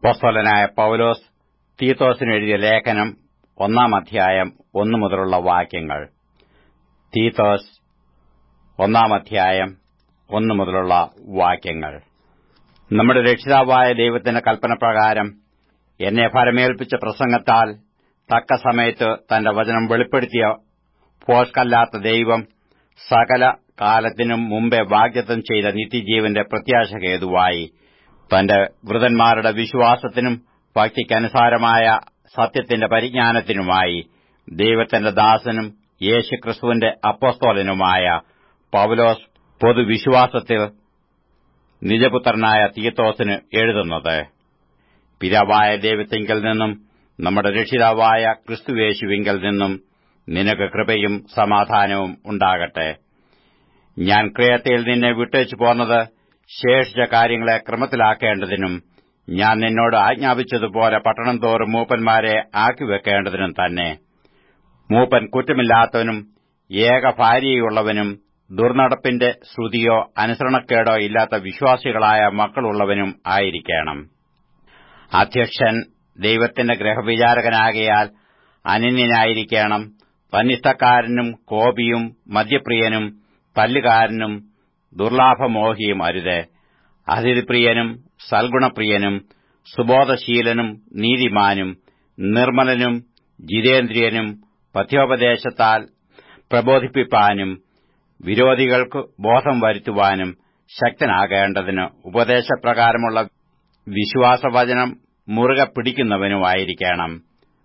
അപ്പോസ്തലനായ പൌലോസ് തീത്തോസിന് എഴുതിയ ലേഖനം ഒന്നാം അധ്യായം ഒന്നു മുതലുള്ള വാക്യങ്ങൾ തീത്തോസ് ഒന്നാം അധ്യായം ഒന്നു മുതലുള്ള വാക്യങ്ങൾ നമ്മുടെ രക്ഷിതാവായ ദൈവത്തിന്റെ കൽപ്പനപ്രകാരം എന്നെ ഫലമേൽപ്പിച്ച പ്രസംഗത്താൽ തക്ക സമയത്ത് തന്റെ വചനം വെളിപ്പെടുത്തിയ പോഷ്കല്ലാത്ത ദൈവം സകല കാലത്തിനും മുമ്പേ വാഗ്ദത്തം ചെയ്ത നിത്യജീവന്റെ പ്രത്യാശ ഹേതുവായി തന്റെ വൃതന്മാരുടെ വിശ്വാസത്തിനും ഭക്തിക്കനുസാരമായ സത്യത്തിന്റെ പരിജ്ഞാനത്തിനുമായി ദൈവത്തിന്റെ ദാസനും യേശുക്രിസ്തുവിന്റെ അപ്പോസ്തോലനുമായ പൌലോസ് പൊതുവിശ്വാസത്തിൽ നിജപുത്രനായ തീത്തോസിന് എഴുതുന്നത് പിതാവായ ദൈവത്തിങ്കൽ നിന്നും നമ്മുടെ രക്ഷിതാവായ ക്രിസ്തുവേശുവിങ്കൽ നിന്നും നിനക്ക് കൃപയും സമാധാനവും ഉണ്ടാകട്ടെ ഞാൻ ക്രിയത്തയിൽ നിന്നെ വിട്ടേച്ചു പോന്നത് ശേഷിച്ച കാര്യങ്ങളെ ക്രമത്തിലാക്കേണ്ടതിനും ഞാൻ നിന്നോട് ആജ്ഞാപിച്ചതുപോലെ പട്ടണം തോറും മൂപ്പന്മാരെ ആക്കിവെക്കേണ്ടതിനും തന്നെ മൂപ്പൻ കുറ്റമില്ലാത്തവനും ഏക ഭാര്യയുള്ളവനും ദുർനടപ്പിന്റെ ശ്രുതിയോ അനുസരണക്കേടോ ഇല്ലാത്ത വിശ്വാസികളായ മക്കളുള്ളവനും ആയിരിക്കണം അധ്യക്ഷൻ ദൈവത്തിന്റെ ഗ്രഹവിചാരകനാകയാൽ അനന്യനായിരിക്കണം തന്നിഷ്ടക്കാരനും കോപിയും മദ്യപ്രിയനും തല്ലുകാരനും ദുർലാഭമോഹിയും അരുത് അതിഥിപ്രിയനും സൽഗുണപ്രിയനും സുബോധശീലനും നീതിമാനും നിർമ്മലനും ജിതേന്ദ്രിയനും പഥ്യോപദേശത്താൽ പ്രബോധിപ്പിപ്പാനും വിരോധികൾക്ക് ബോധം വരുത്തുവാനും ശക്തനാകേണ്ടതിന് ഉപദേശപ്രകാരമുള്ള വിശ്വാസവചനം മുറുകെ പിടിക്കുന്നവനുമായിരിക്കണം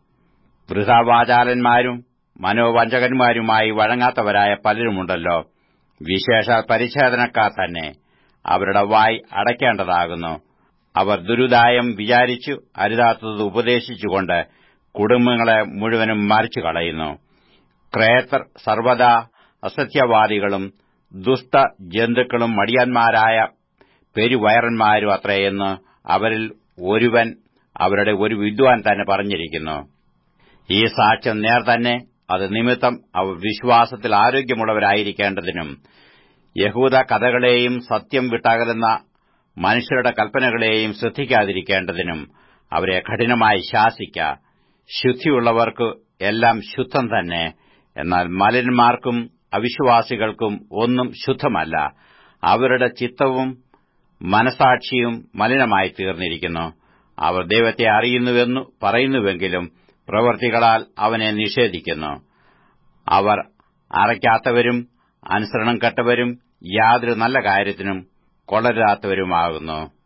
വൃഥാവാചാലന്മാരും മനോവഞ്ചകന്മാരുമായി വഴങ്ങാത്തവരായ പലരുമുണ്ടല്ലോ വിശേഷ പരിച്ഛേദനക്കാർ തന്നെ അവരുടെ വായ് അടയ്ക്കേണ്ടതാകുന്നു അവർ ദുരുദായം വിചാരിച്ചു അരുതാത്തത് ഉപദേശിച്ചുകൊണ്ട് കുടുംബങ്ങളെ മുഴുവനും മറിച്ചു കളയുന്നു ക്രേത്തർ സർവദാ അസത്യവാദികളും ദുഷ്ട ജന്തുക്കളും മടിയന്മാരായ പെരുവയറന്മാരും അത്രയെന്ന് അവരിൽ ഒരുവൻ അവരുടെ ഒരു വിദ്വാൻ തന്നെ പറഞ്ഞിരിക്കുന്നു ഈ സാക്ഷ്യം നേർ തന്നെ അത് നിമിത്തം അവർ വിശ്വാസത്തിൽ ആരോഗ്യമുള്ളവരായിരിക്കേണ്ടതിനും യഹൂദ കഥകളെയും സത്യം വിട്ടകലുന്ന മനുഷ്യരുടെ കൽപ്പനകളെയും ശ്രദ്ധിക്കാതിരിക്കേണ്ടതിനും അവരെ കഠിനമായി ശാസിക്ക ശുദ്ധിയുള്ളവർക്ക് എല്ലാം ശുദ്ധം തന്നെ എന്നാൽ മലിനന്മാർക്കും അവിശ്വാസികൾക്കും ഒന്നും ശുദ്ധമല്ല അവരുടെ ചിത്തവും മനസാക്ഷിയും മലിനമായി തീർന്നിരിക്കുന്നു അവർ ദൈവത്തെ അറിയുന്നുവെന്നു പറയുന്നുവെങ്കിലും പ്രവൃത്തികളാൽ അവനെ നിഷേധിക്കുന്നു അവർ അറയ്ക്കാത്തവരും അനുസരണം കെട്ടവരും യാതൊരു നല്ല കാര്യത്തിനും കൊള്ളരുതാത്തവരുമാകുന്നു